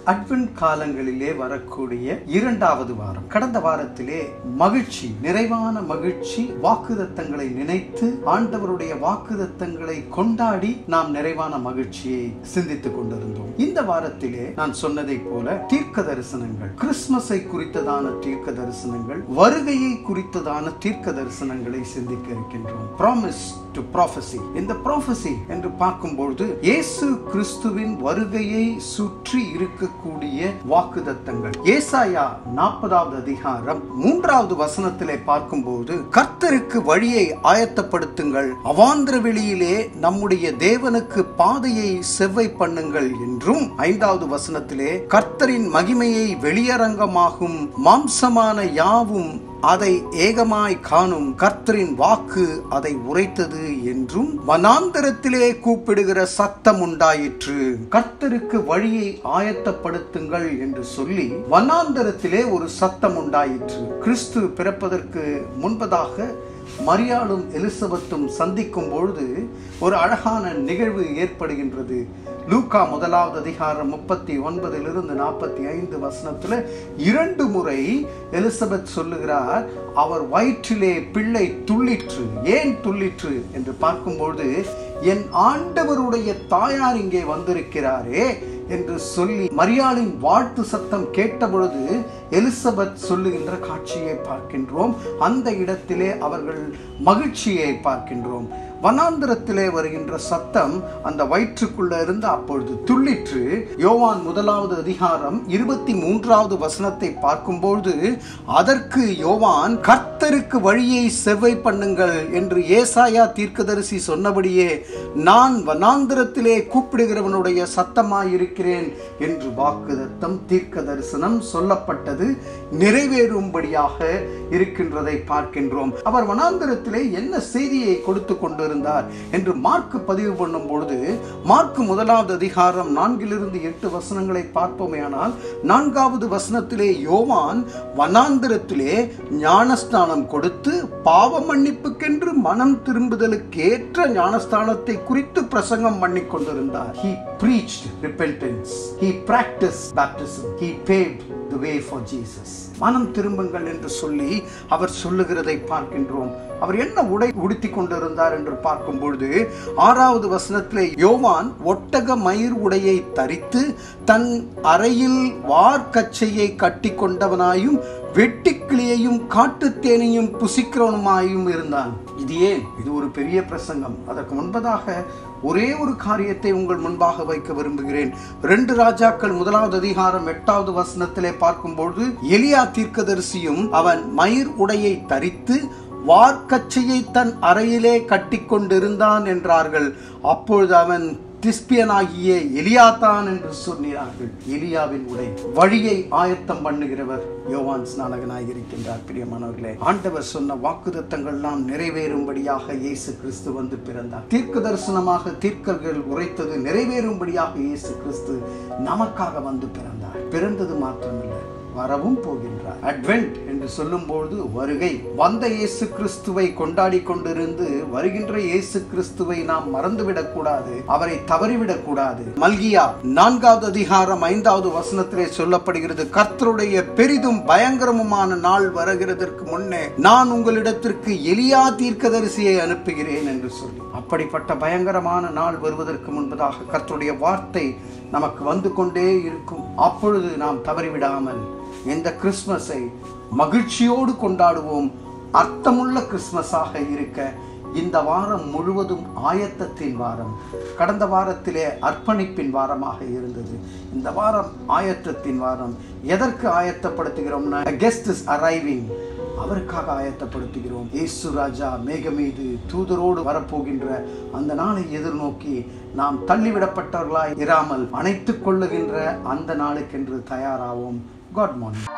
advent காலங்களிலே வரக்கூடிய இரண்டாவது வாரம் கடந்த வாரத்திலே மகிழ்ச்சி நிறைவான மகிழ்ச்சி வாக்குதத்தங்களை நினைத்து ஆண்டவருடைய வாக்குதத்தங்களை கொண்டாடி நாம் நிறைவான மகிழ்ச்சியை சிந்தித்துக் கொண்டிருந்தோம் இந்த வாரத்திலே நான் சொன்னதை போல தீர்க்க தரிசனங்கள் கிறிஸ்துமஸை குறித்ததான தீர்க்க தரிசனங்கள் வருகையை குறித்ததான தீர்க்க தரிசனங்களை சிந்திக்க இருக்கின்றோம் ப்ராமிஸ் டு ப்ராஃபசி இந்த ப்ராஃபசி என்று பார்க்கும்பொழுது இயேசு கிறிஸ்துவின் வருகையை சுற்றி இருக்கக்கூடிய வாக்குதத்தங்கள் ஏசாயா நாற்பதாவது அதிகாரம் மூன்றாவது வசனத்திலே பார்க்கும்போது கர்த்தருக்கு வழியை ஆயத்தப்படுத்துங்கள் அவாந்திர வெளியிலே நம்முடைய தேவனுக்கு பாதையை செவ்வை பண்ணுங்கள் என்றும் ஐந்தாவது வசனத்திலே கர்த்தரின் மகிமையை வெளியரங்கமாகும் மாம்சமான யாவும் அதை ஏகமாய் காணும் கர்த்தரின் வாக்கு அதை உரைத்தது என்றும் வனாந்தரத்திலே கூப்பிடுகிற சத்தம் உண்டாயிற்று கர்த்தருக்கு வழியை ஆயத்தப்படுத்துங்கள் என்று சொல்லி வனாந்தரத்திலே ஒரு சத்தம் உண்டாயிற்று கிறிஸ்து பிறப்பதற்கு முன்பதாக மரியாளும் எலிசபெத்தும் சந்திக்கும் பொழுது ஒரு அழகான நிகழ்வு ஏற்படுகின்றது லூக்கா முதலாவது அதிகாரம் முப்பத்தி ஒன்பதிலிருந்து நாற்பத்தி ஐந்து வசனத்துல இரண்டு முறை எலிசபெத் சொல்லுகிறார் அவர் வயிற்றிலே பிள்ளை துள்ளிற்று ஏன் துள்ளிற்று என்று பார்க்கும்பொழுது என் ஆண்டவருடைய தாயார் இங்கே வந்திருக்கிறாரே என்று சொல்லி மரியாளின் வாழ்த்து சத்தம் கேட்ட பொழுது எலிசபெத் சொல்லுகின்ற காட்சியை பார்க்கின்றோம் அந்த இடத்திலே அவர்கள் மகிழ்ச்சியை பார்க்கின்றோம் வனாந்திரத்திலே வருகின்ற சத்தம் அந்த வயிற்றுக்குள்ள இருந்து அப்பொழுது துள்ளிற்று யோவான் முதலாவது அதிகாரம் இருபத்தி மூன்றாவது வசனத்தை பார்க்கும்போது அதற்கு யோவான் கர்த்தருக்கு வழியை செவ்வை பண்ணுங்கள் என்று ஏசாயா தீர்க்கதரிசி சொன்னபடியே நான் வனாந்திரத்திலே கூப்பிடுகிறவனுடைய சத்தமாயிருக்கிறேன் என்று வாக்குதத்தம் தீர்க்க தரிசனம் சொல்லப்பட்டது நிறைவேறும்படியாக இருக்கின்றதை பார்க்கின்றோம் அவர் வனாந்திரத்திலே என்ன செய்தியை கொடுத்து கொண்டிருந்தார் என்று மார்க் பதிவு பண்ணும் பொழுது மார்க் முதலாவது அதிகாரம் நான்கிலிருந்து எட்டு வசனங்களை பார்ப்போமேயானால் நான்காவது வசனத்திலே யோவான் வனாந்திரத்திலே ஞானஸ்தானம் கொடுத்து பாவ மன்னிப்புக்கென்று மனம் திரும்புதலுக்கு ஏற்ற ஞானஸ்தானத்தை குறித்து பிரசங்கம் பண்ணி கொண்டிருந்தார் he preached repentance he practiced baptism he paved the way for jesus மனம் திரும்புங்கள் என்று சொல்லி அவர் சொல்லுகிறதை பார்க்கின்றோம் அவர் என்ன உடை உடுத்தி கொண்டிருந்தார் என்று பார்க்கும் பொழுது ஆறாவது வசனத்திலே யோவான் ஒட்டக மயிர் உடையை தரித்து தன் அறையில் வார்க்கச்சையை கட்டி கொண்டவனாயும் வெட்டிக்கிளியையும் காட்டுத்தேனையும் புசிக்கிறவனுமாயும் இருந்தான் இது ஏன் இது ஒரு பெரிய பிரசங்கம் அதற்கு முன்பதாக ஒரே ஒரு காரியத்தை உங்கள் முன்பாக வைக்க விரும்புகிறேன் ரெண்டு ராஜாக்கள் முதலாவது அதிகாரம் எட்டாவது வசனத்திலே பார்க்கும்பொழுது எலியா தீர்க்கதரிசியும் அவன் மயிர் உடையை தரித்து வார்க்கச்சையை தன் அறையிலே கட்டி கொண்டிருந்தான் என்றார்கள் அப்பொழுது அவன் திஸ்பியனாகிய எலியாத்தான் என்று சொன்னார்கள் எலியாவின் உடை வழியை ஆயத்தம் பண்ணுகிறவர் யோவான் ஸ்நானகனாக இருக்கின்றார் பிரியமானவர்களே ஆண்டவர் சொன்ன வாக்குதத்தங்கள்லாம் நிறைவேறும்படியாக இயேசு கிறிஸ்து வந்து பிறந்தார் தீர்க்க தரிசனமாக தீர்க்கர்கள் உரைத்தது நிறைவேறும்படியாக இயேசு கிறிஸ்து நமக்காக வந்து பிறந்தார் பிறந்தது மாத்திரமில்லை வரவும் போகின்றார் அட்வென்ட் என்று சொல்லும்போது வருகை வந்த இயேசு கிறிஸ்துவை கொண்டாடி கொண்டிருந்து வருகின்ற இயேசு கிறிஸ்துவை நாம் மறந்துவிடக் கூடாது அவரை தவறிவிடக் கூடாது மல்கியா நான்காவது அதிகாரம் ஐந்தாவது வசனத்திலே சொல்லப்படுகிறது கர்த்தருடைய பெரிதும் பயங்கரமுமான நாள் வருகிறதற்கு முன்னே நான் உங்களிடத்திற்கு எலியா தீர்க்கதரிசியை அனுப்புகிறேன் என்று சொல்லி அப்படிப்பட்ட பயங்கரமான நாள் வருவதற்கு முன்பதாக கர்த்தருடைய வார்த்தை நமக்கு வந்து கொண்டே இருக்கும் அப்பொழுது நாம் தவறிவிடாமல் இந்த கிறிஸ்மஸை மகிழ்ச்சியோடு கொண்டாடுவோம் அர்த்தமுள்ள கிறிஸ்மஸாக இருக்க இந்த வாரம் முழுவதும் ஆயத்தத்தின் வாரம் கடந்த வாரத்திலே அர்ப்பணிப்பின் வாரமாக இருந்தது இந்த வாரம் ஆயத்தத்தின் வாரம் எதற்கு ஆயத்தப்படுத்துகிறோம்னா கெஸ்ட் இஸ் அரைவிங் அவருக்காக ஆயத்தப்படுத்துகிறோம் இயேசு ராஜா மேக மீது தூதரோடு வரப்போகின்ற அந்த நாளை எதிர்நோக்கி நாம் தள்ளிவிடப்பட்டவர்களாய் இராமல் அணைத்துக் கொள்ளுகின்ற அந்த நாளுக்கென்று தயாராவோம் காட் மார்னிங்